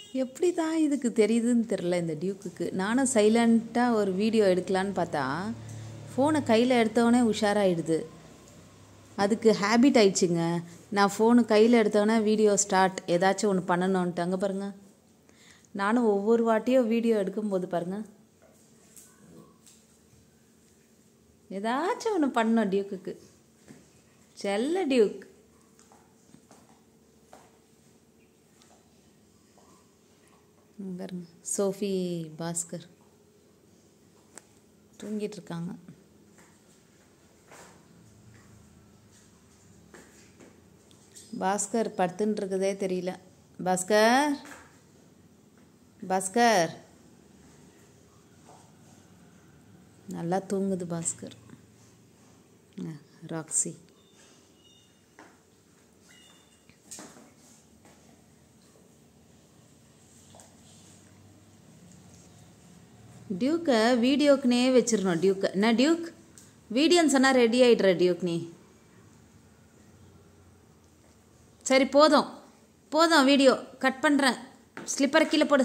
எப்படி தான் இதுக்கு தெரியுதுன்னு தெரில இந்த டியூக்குக்கு நானும் சைலண்ட்டாக ஒரு வீடியோ எடுக்கலான்னு பார்த்தா ஃபோனை கையில் எடுத்தவொடனே உஷாராயிடுது அதுக்கு ஹேபிட் ஆயிடுச்சுங்க நான் ஃபோனு கையில் எடுத்தவொடனே வீடியோ ஸ்டார்ட் ஏதாச்சும் ஒன்று பண்ணணுன்ட்டு அங்கே பாருங்க நானும் ஒவ்வொரு வாட்டியும் வீடியோ எடுக்கும்போது பாருங்க ஏதாச்சும் ஒன்று பண்ணணும் டியூக்குக்கு செல்ல டியூக் ம், பாருங்க சோஃபி பாஸ்கர் தூங்கிட்டு இருக்காங்க பாஸ்கர் படுத்துன்னு இருக்குதே தெரியல பாஸ்கர் பாஸ்கர் நல்லா தூங்குது பாஸ்கர் ஆ, ராக்ஸி டியூக்கை வீடியோக்குனே வச்சிடணும் டியூக்கை என்ன டியூக் வீடியோன்னு சொன்னால் ரெடி ஆகிடுற டியூக் நீ சரி போதும் போதும் வீடியோ கட் பண்ணுறேன் ஸ்லிப்பரை கீழே போடு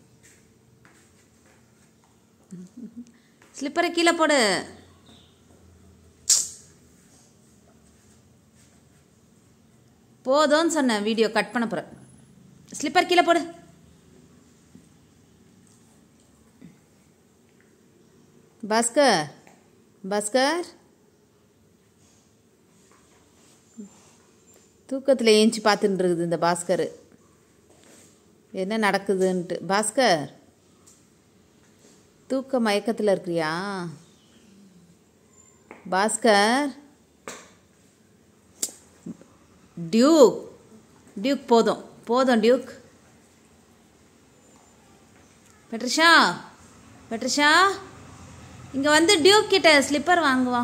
ஸ்லிப்பரை கீழே போடு போதும்னு சொன்னேன் வீடியோ கட் பண்ண போகிறேன் ஸ்லிப்பர் கீழே போடு பாஸ்கர் பாஸ்கர் தூக்கத்தில் ஏஞ்சி பார்த்துட்டு இருக்குது இந்த பாஸ்கர் என்ன நடக்குதுன்ட்டு பாஸ்கர் தூக்க மயக்கத்தில் இருக்கிறியா பாஸ்கர் டியூக் டியூக் போதும் போதும் டியூக் பெட்ரிஷா பெட்ரிஷா இங்கே வந்து டியூக் கிட்ட ஸ்லிப்பர் வாங்குவா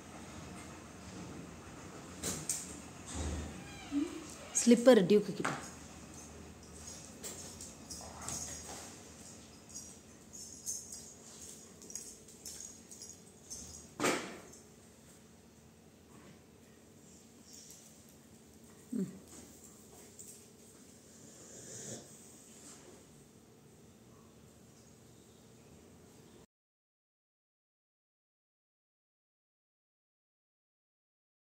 ஸ்லிப்பர் டியூக்கு கிட்ட